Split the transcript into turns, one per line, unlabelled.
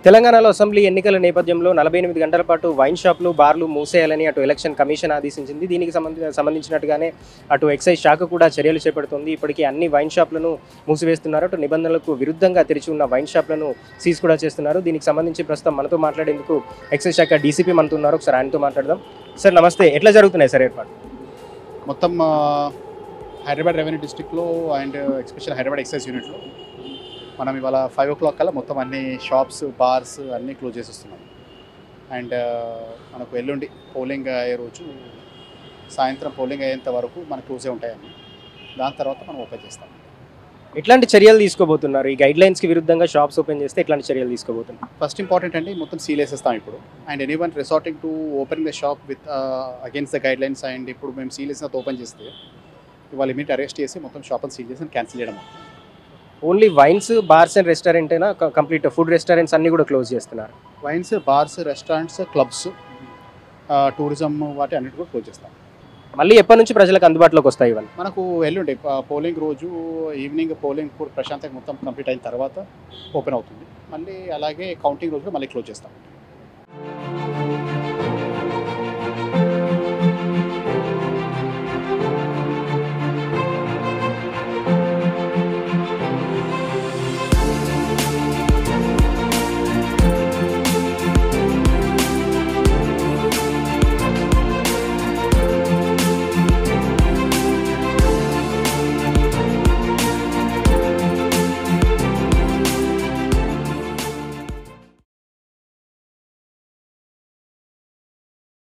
తెలంగాణలో అసెంబ్లీ ఎన్నికల నేపథ్యంలో నలభై ఎనిమిది గంటల పాటు వైన్ షాపులు బార్లు మూసేయాలని అటు ఎలక్షన్ కమిషన్ ఆదేశించింది దీనికి సంబంధ సంబంధించినట్టుగానే అటు ఎక్సైజ్ శాఖ కూడా చర్యలు చేపడుతుంది ఇప్పటికీ అన్ని వైన్ షాపులను మూసివేస్తున్నారు అటు నిబంధనలకు విరుద్ధంగా తెరిచి ఉన్న వైన్ షాపులను సీజ్ కూడా చేస్తున్నారు దీనికి సంబంధించి ప్రస్తుతం మనతో మాట్లాడేందుకు ఎక్సైజ్ శాఖ డీసీపీ మనతో ఉన్నారు ఒకసారి ఆయనతో మాట్లాడదాం సార్ నమస్తే ఎట్లా జరుగుతున్నాయి సార్ ఏర్పాటు
మొత్తం ఆ, హైదరాబాద్ రెవెన్యూ డిస్ట్రిక్ట్లో అండ్ ఎస్పెషల్ హైదరాబాద్ ఎక్సైజ్ యూనిట్లో మనం ఇవాళ ఫైవ్ ఓ క్లాక్ కల్లా మొత్తం అన్ని షాప్స్ బార్స్ అన్నీ క్లోజ్ చేసేస్తున్నాం అండ్ మనకు ఎల్లుండి పోలింగ్ అయ్యే రోజు సాయంత్రం పోలింగ్ అయ్యేంత వరకు మనకు క్లోజే ఉంటాయని దాని తర్వాత మనం ఓపెన్ చేస్తాం
ఎట్లాంటి చర్యలు తీసుకోబోతున్నారు ఈ గైడ్ లైన్స్కి విరుద్ధంగా షాప్స్ ఓపెన్ చేస్తే ఎట్లాంటి చర్యలు తీసుకోబోతున్నారు
ఫస్ట్ ఇంపార్టెంట్ అండి మొత్తం సీల్ వేసేస్తాం ఇప్పుడు and any one resorting to open the shop with against the guidelines and ఇప్పుడు మేము సీల్ వేసిన ఓపెన్ చేస్తే ఇవాళ ఇమీడియట్ అరెస్ట్ చేసి మొత్తం షాప్ని సీల్ చేసి క్యాన్సిల్ చేయడం
only wines bars and restaurant అయినా కంప్లీట్ ఫుడ్ రెస్టారెంట్స్ అన్ని కూడా క్లోజ్ చేస్తున్నారు
wines bars restaurants clubs tourism వాటి అన్నిటి కూడా క్లోజ్ చేస్తాం
మళ్ళీ ఎప్పటి నుంచి ప్రజలకు అందుబాటులోకి వస్తాయి ఇవన్నీ
మనకు ఎల్లుండి పోలింగ్ రోజు ఈవినింగ్ పోలింగ్ కూడా ప్రశాంతంగా మొత్తం కంప్లీట్ అయిన తర్వాత ఓపెన్ అవుతుంది మళ్ళీ అలాగే కౌంటింగ్ రోజు కూడా మళ్ళీ క్లోజ్ చేస్తాం